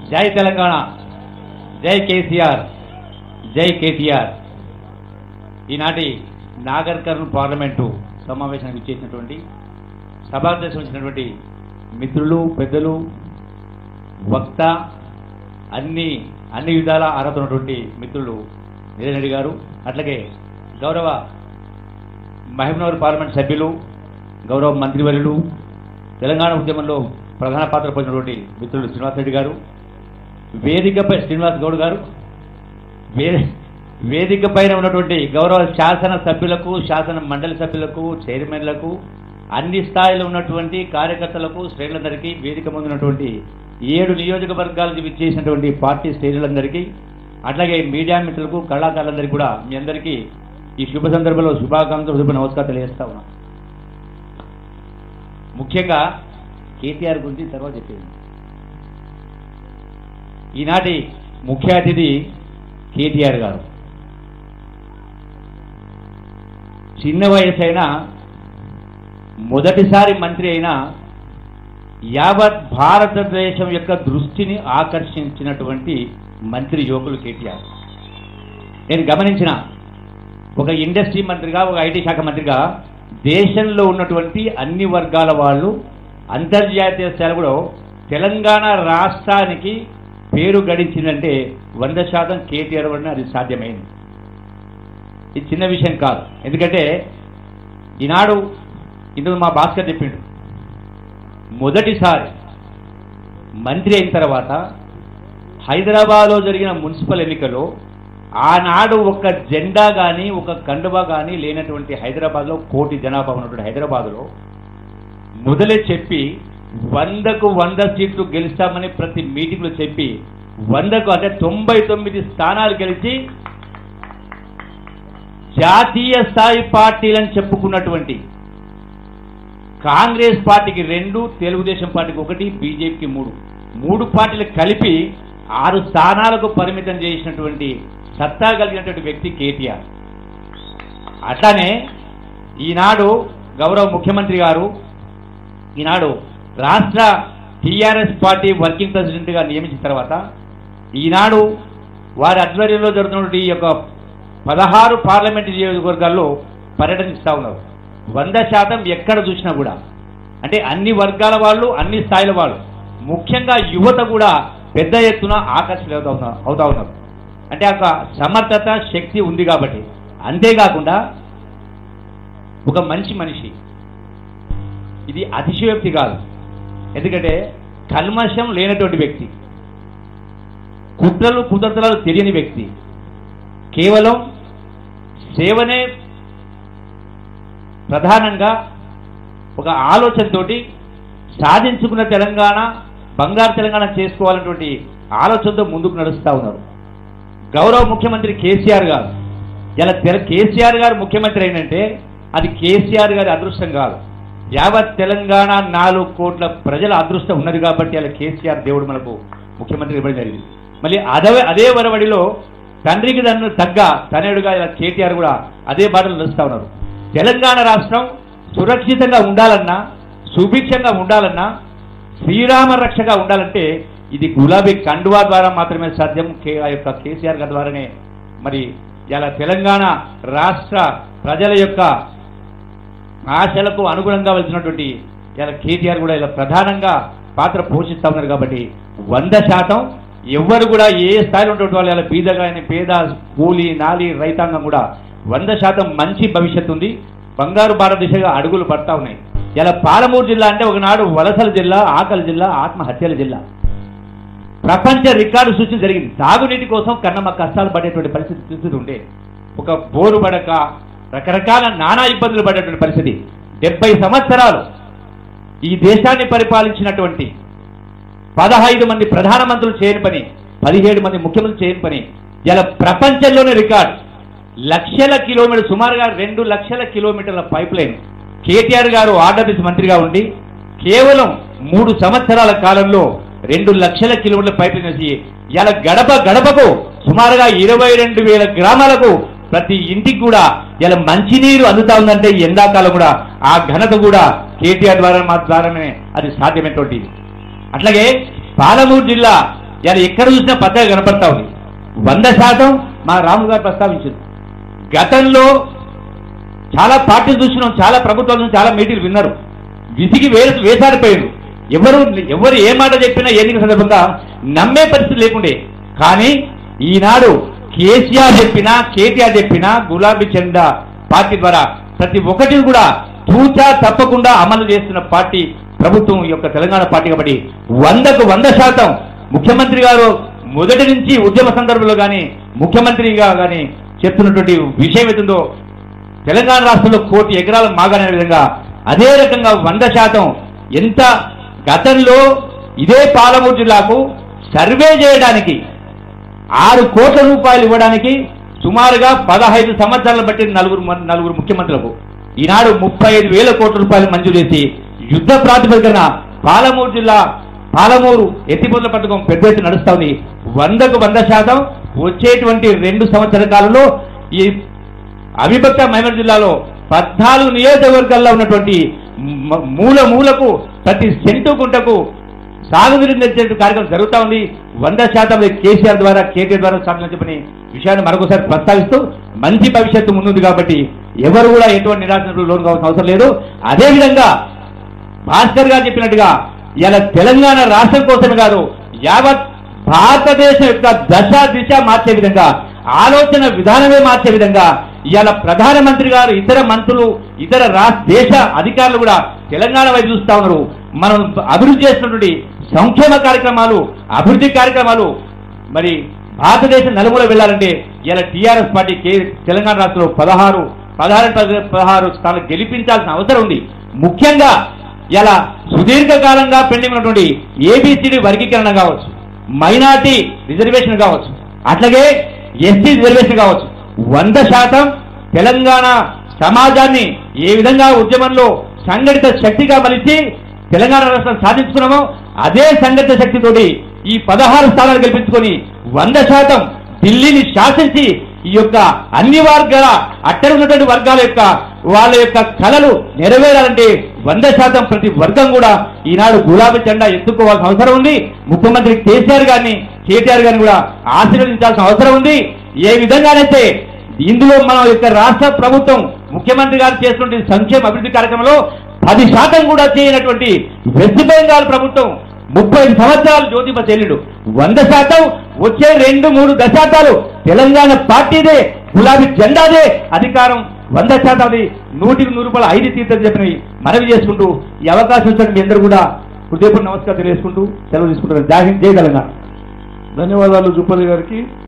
జై తెలంగాణ జై కేసీఆర్ జై కేటీఆర్ ఈనాటి నాగర్ కర్నూలు పార్లమెంటు సమావేశానికి ఇచ్చేసినటువంటి సభాధ్యక్షం వచ్చినటువంటి మిత్రులు పెద్దలు వక్త అన్ని అన్ని విధాల అర్హత ఉన్నటువంటి మిత్రులు నిరంజన్ రెడ్డి గారు అట్లాగే గౌరవ మహబూబ్నగర్ పార్లమెంట్ సభ్యులు గౌరవ మంత్రివర్యులు తెలంగాణ ఉద్యమంలో ప్రధాన పాత్ర పోసినటువంటి మిత్రులు శ్రీనివాస్ రెడ్డి గారు వేదికపై శ్రీనివాస్ గౌడ్ గారు వే- వేదిక పైన ఉన్నటువంటి గౌరవ శాసన సభ్యులకు శాసన మండలి సభ్యులకు చైర్మన్లకు అన్ని స్థాయిలో ఉన్నటువంటి కార్యకర్తలకు శ్రేణులందరికీ వేదిక ముందు ఉన్నటువంటి ఏడు నియోజకవర్గాలకు విచ్చేసినటువంటి పార్టీ శ్రేణులందరికీ అట్లాగే మీడియా మిత్రులకు కళాకారులందరికీ కూడా మీ అందరికీ ఈ శుభ సందర్భంలో శుభాకాంక్షలు శుభ నమస్కారం తెలియజేస్తా ఉన్నాం ముఖ్యంగా కేటీఆర్ గురించి తర్వాత చెప్పేది ఈనాటి ముఖ్య అతిథి కేటీఆర్ గారు చిన్న వయసు అయినా మొదటిసారి మంత్రి అయినా యావత్ భారతదేశం యొక్క దృష్టిని ఆకర్షించినటువంటి మంత్రి యువకులు కేటీఆర్ నేను గమనించిన ఒక ఇండస్ట్రీ మంత్రిగా ఒక ఐటీ శాఖ మంత్రిగా దేశంలో ఉన్నటువంటి అన్ని వర్గాల వాళ్ళు అంతర్జాతీయ స్థాయిలో తెలంగాణ రాష్ట్రానికి పేరు గడించిందంటే వంద శాతం కేటీఆర్ వలన అది సాధ్యమైంది ఇది చిన్న విషయం కాదు ఎందుకంటే ఈనాడు ఇందులో మా భాస్కర్ చెప్పిండు మొదటిసారి మంత్రి అయిన తర్వాత హైదరాబాద్లో జరిగిన మున్సిపల్ ఎన్నికలో ఆనాడు ఒక జెండా కానీ ఒక కండువా కానీ లేనటువంటి హైదరాబాద్లో కోటి జనాభా ఉన్నటువంటి హైదరాబాద్లో మొదలే చెప్పి వందకు వంద సీట్లు గెలుస్తామని ప్రతి మీటింగ్లో చెప్పి వందకు అంటే తొంభై తొమ్మిది స్థానాలు గెలిచి జాతీయ స్థాయి పార్టీలని చెప్పుకున్నటువంటి కాంగ్రెస్ పార్టీకి రెండు తెలుగుదేశం పార్టీకి ఒకటి బీజేపీకి మూడు మూడు పార్టీలు కలిపి ఆరు స్థానాలకు పరిమితం చేసినటువంటి సత్తా కలిగినటువంటి వ్యక్తి కేటీఆర్ అట్లానే ఈనాడు గౌరవ ముఖ్యమంత్రి గారు ఈనాడు రాష్ట్ర టీఆర్ఎస్ పార్టీ వర్కింగ్ ప్రెసిడెంట్గా నియమించిన తర్వాత ఈనాడు వారి ఆధ్వర్యంలో జరుగుతున్నటువంటి ఈ యొక్క పదహారు పార్లమెంటు నియోజకవర్గాల్లో పర్యటనిస్తూ ఉన్నారు వంద శాతం ఎక్కడ చూసినా కూడా అంటే అన్ని వర్గాల వాళ్ళు అన్ని స్థాయిల వాళ్ళు ముఖ్యంగా యువత కూడా పెద్ద ఎత్తున ఆకర్షితులు అవుతా ఉన్నారు అవుతా ఉన్నారు అంటే ఒక సమర్థత శక్తి ఉంది కాబట్టి అంతేకాకుండా ఒక మంచి మనిషి ఇది అతిశయోక్తి కాదు ఎందుకంటే కల్మషం లేనటువంటి వ్యక్తి కుట్రలు కుతంత్రాలు తెలియని వ్యక్తి కేవలం సేవనే ప్రధానంగా ఒక ఆలోచనతోటి సాధించుకున్న తెలంగాణ బంగారు తెలంగాణ చేసుకోవాలన్నటువంటి ఆలోచనతో ముందుకు నడుస్తూ ఉన్నారు గౌరవ ముఖ్యమంత్రి కేసీఆర్ గారు ఇలా తెల- కేసీఆర్ గారు ముఖ్యమంత్రి అయినంటే అది కేసీఆర్ గారి అదృష్టం కాదు యావత్ తెలంగాణ నాలుగు కోట్ల ప్రజల అదృష్టం ఉన్నది కాబట్టి అలా కేసీఆర్ దేవుడు మనకు ముఖ్యమంత్రి ఇవ్వడం జరిగింది మళ్ళీ అదే అదే వరవడిలో తండ్రికి తను తగ్గ తనయుడుగా ఇలా కేటీఆర్ కూడా అదే బాటలు నడుస్తూ ఉన్నారు తెలంగాణ రాష్ట్రం సురక్షితంగా ఉండాలన్నా సుభిక్షంగా ఉండాలన్నా శ్రీరామ రక్షగా ఉండాలంటే ఇది గులాబీ కండువా ద్వారా మాత్రమే సాధ్యం కే ఆ యొక్క కేసీఆర్ గారి ద్వారానే మరి ఇలా తెలంగాణ రాష్ట్ర ప్రజల యొక్క ఆశలకు అనుగుణంగా వెళ్తున్నటువంటి ఇలా కేటీఆర్ కూడా ఇలా ప్రధానంగా పాత్ర పోషిస్తా ఉన్నారు కాబట్టి వంద శాతం ఎవ్వరు కూడా ఏ స్థాయిలో ఉన్నటువంటి వాళ్ళు ఇలా బీద కానీ పేద కూలి నాలి రైతాంగం కూడా వంద శాతం మంచి భవిష్యత్తు ఉంది బంగారు భారతదేశంగా అడుగులు పడతా ఉన్నాయి ఇలా పాలమూరు జిల్లా అంటే ఒకనాడు వలసల జిల్లా ఆకలి జిల్లా ఆత్మహత్యల జిల్లా ప్రపంచ రికార్డు సృష్టి జరిగింది తాగునీటి కోసం కన్నమ్మ కష్టాలు పడేటువంటి పరిస్థితి పరిస్థితి ఉండే ఒక బోరు పడక రకరకాల నానా ఇబ్బందులు పడేటువంటి పరిస్థితి డెబ్బై సంవత్సరాలు ఈ దేశాన్ని పరిపాలించినటువంటి పదహైదు మంది ప్రధానమంత్రులు చేయని పని పదిహేడు మంది ముఖ్యమంత్రులు చేయని పని ఇలా ప్రపంచంలోనే రికార్డ్ లక్షల కిలోమీటర్ సుమారుగా రెండు లక్షల కిలోమీటర్ల పైప్ లైన్ కేటీఆర్ గారు ఆర్డబ్ల్యూఎస్ మంత్రిగా ఉండి కేవలం మూడు సంవత్సరాల కాలంలో రెండు లక్షల కిలోమీటర్ల పైప్ లైన్ వేసి ఇలా గడప గడపకు సుమారుగా ఇరవై రెండు వేల గ్రామాలకు ప్రతి ఇంటికి కూడా ఇలా మంచినీరు అందుతా ఉందంటే ఈ ఎండాకాలం కూడా ఆ ఘనత కూడా కేటీఆర్ ద్వారా మా ద్వారానే అది సాధ్యమైనటువంటిది అట్లాగే పాలమూరు జిల్లా ఇలా ఎక్కడ చూసినా పచ్చగా కనపడతా ఉంది వంద శాతం మా రాములు గారు ప్రస్తావించింది గతంలో చాలా పార్టీలు చూసినాం చాలా ప్రభుత్వాల నుంచి చాలా మీటింగ్లు విన్నారు విసిగి వేరు వేసారిపోయారు ఎవరు ఎవరు ఏ మాట చెప్పినా ఎన్నికల సందర్భంగా నమ్మే పరిస్థితి లేకుండే కానీ ఈనాడు కేసీఆర్ చెప్పినా కేటీఆర్ చెప్పినా గులాబీ జెండా పార్టీ ద్వారా ప్రతి ఒక్కటిని కూడా తూచా తప్పకుండా అమలు చేస్తున్న పార్టీ ప్రభుత్వం ఈ యొక్క తెలంగాణ పార్టీ కాబట్టి వందకు వంద శాతం ముఖ్యమంత్రి గారు మొదటి నుంచి ఉద్యమ సందర్భంలో కానీ ముఖ్యమంత్రిగా కానీ చెప్తున్నటువంటి విషయం ఏతుందో తెలంగాణ రాష్ట్రంలో కోటి ఎకరాలు మాగానే విధంగా అదే రకంగా వంద శాతం ఎంత గతంలో ఇదే పాలమూరు జిల్లాకు సర్వే చేయడానికి ఆరు కోట్ల రూపాయలు ఇవ్వడానికి సుమారుగా పదహైదు సంవత్సరాలు బట్టి నలుగురు మన్- నలుగురు ముఖ్యమంత్రులకు ఈనాడు ముప్పై ఐదు వేల కోట్ల రూపాయలు మంజూరు చేసి యుద్ధ ప్రాతిపదికన పాలమూరు జిల్లా పాలమూరు ఎత్తిపోతల పథకం పెద్ద ఎత్తున నడుస్తా ఉంది వందకు వంద శాతం వచ్చేటువంటి రెండు సంవత్సరాల కాలంలో ఈ అవిభక్త మైనర్ జిల్లాలో పద్నాలుగు నియోజకవర్గాల్లో ఉన్నటువంటి మ- మూల మూలకు ప్రతి సెంటు గుంటకు సాగునీరు తెచ్చే కార్యక్రమం జరుగుతా ఉంది వంద శాతం ఇది కేసీఆర్ ద్వారా కేటీఆర్ ద్వారా సాగుని చెప్పని విషయాన్ని మరొకసారి ప్రస్తావిస్తూ మంచి భవిష్యత్తు ముందుంది కాబట్టి ఎవరు కూడా ఎటువంటి నిరాశకు లోను కావాల్సిన అవసరం లేదు అదేవిధంగా భాస్కర్ గారు చెప్పినట్టుగా ఇలా తెలంగాణ రాష్ట్రం కోసమే కాదు యావత్ భారతదేశం యొక్క దశ దిశ మార్చే విధంగా ఆలోచన విధానమే మార్చే విధంగా ఇవాళ ప్రధానమంత్రి గారు ఇతర మంత్రులు ఇతర రాష్ట్ర దేశ అధికారులు కూడా తెలంగాణ వైపు చూస్తా ఉన్నారు మనం అభివృద్ధి చేస్తున్నటువంటి సంక్షేమ కార్యక్రమాలు అభివృద్ధి కార్యక్రమాలు మరి భారతదేశం నలుమూల వెళ్ళాలంటే ఇలా టీఆర్ఎస్ పార్టీ కే- తెలంగాణ రాష్ట్రంలో పదహారు పదహారు పద- పదహారు స్థానాలు గెలిపించాల్సిన అవసరం ఉంది ముఖ్యంగా ఇలా సుదీర్ఘకాలంగా పెండింగ్ ఉన్నటువంటి ఏబిసిడి వర్గీకరణ కావచ్చు మైనార్టీ రిజర్వేషన్ కావచ్చు అట్లాగే ఎస్టీ రిజర్వేషన్ కావచ్చు వంద శాతం తెలంగాణ సమాజాన్ని ఏ విధంగా ఉద్యమంలో సంఘటిత శక్తిగా మలిచి తెలంగాణ రాష్ట్రం సాధించుకున్నామో అదే సంఘటిత శక్తితోటి ఈ పదహారు స్థానాలు గెలిపించుకొని వంద శాతం ఢిల్లీని శాసించి ఈ యొక్క అన్ని వర్గాల అట్టడి ఉన్నటువంటి వర్గాల యొక్క వాళ్ళ యొక్క కళలు నెరవేరాలంటే వంద శాతం ప్రతి వర్గం కూడా ఈనాడు గులాబీ జెండా ఎత్తుకోవాల్సిన అవసరం ఉంది ముఖ్యమంత్రి కేసీఆర్ గారిని కేటీఆర్ గారిని కూడా ఆశీర్వదించాల్సిన అవసరం ఉంది ఏ విధంగానైతే ఇందులో మన యొక్క రాష్ట్ర ప్రభుత్వం ముఖ్యమంత్రి గారు చేస్తున్న సంక్షేమ అభివృద్ధి కార్యక్రమంలో పది శాతం కూడా చేయనటువంటి వెస్ట్ బెంగాల్ ప్రభుత్వం ముప్పై సంవత్సరాలు జ్యోతిప చెల్లుడు వంద శాతం వచ్చే రెండు మూడు దశాబ్దాలు తెలంగాణ పార్టీదే గులాబీ జెండాదే అధికారం వంద శాతం అది నూటికి నూరు రూపాయలు ఐదు తీర్థం చెప్పినవి మనవి చేసుకుంటూ ఈ అవకాశం ఇచ్చిన మీ అందరూ కూడా హృదయపూర్వ నమస్కారం తెలియజేసుకుంటూ సెలవు తీసుకుంటున్నాను జై హింద్ జై తెలంగాణ ధన్యవాదాలు జుప్పల్లి గారికి